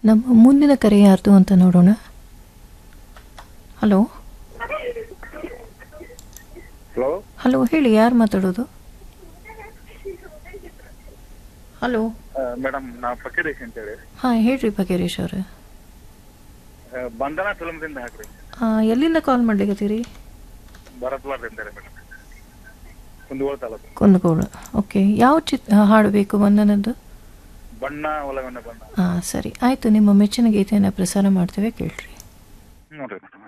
ನಮ್ಮ ಮುಂದಿನ ಕರೆ ಯಾರ್ದು ಅಂತ ನೋಡೋಣ ಹಲೋ ಹಲೋ ಹಲೋ ಹೇಳಿ ಯಾರು ಮಾತಾಡೋದು ಹಲೋ ಮೇಡಮ್ ನಾವು ಫಕೀರೇಶ್ ಅಂತೇಳಿ ಹಾಂ ಹೇಳ್ರಿ ಬಗೇರೇಶ್ ಅವ್ರೆ ಆ, ಬಂಧನ ಫಿಲ್ಮ್ದಿಂದ ಹಾಕ್ರಿ ಆ, ಎಲ್ಲಿಂದ ಕಾಲ್ ಮಾಡ್ಲಿಕತ್ತೀರಿ ಭರತ್ವಾರದಿಂದ ರೀ ಮೇಡಮ್ ಕುಂದಗೋಳ ತಾಲೂಕು ಕುಂದಗೋಳು ಓಕೆ ಯಾವ ಚಿತ್ ಹಾಡು ಬೇಕು ಬಂಧನದ್ದು ಬಣ್ಣ ಒಲವನ್ನ ಬಣ್ಣ ಹಾಂ ಸರಿ ಆಯಿತು ನಿಮ್ಮ ಮೆಚ್ಚಿನ ಗೀತೆಯನ್ನು ಪ್ರಸಾರ ಮಾಡ್ತೇವೆ ಕೇಳ್ರಿ ನೋಡ್ರಿ ಮೇಡಮ್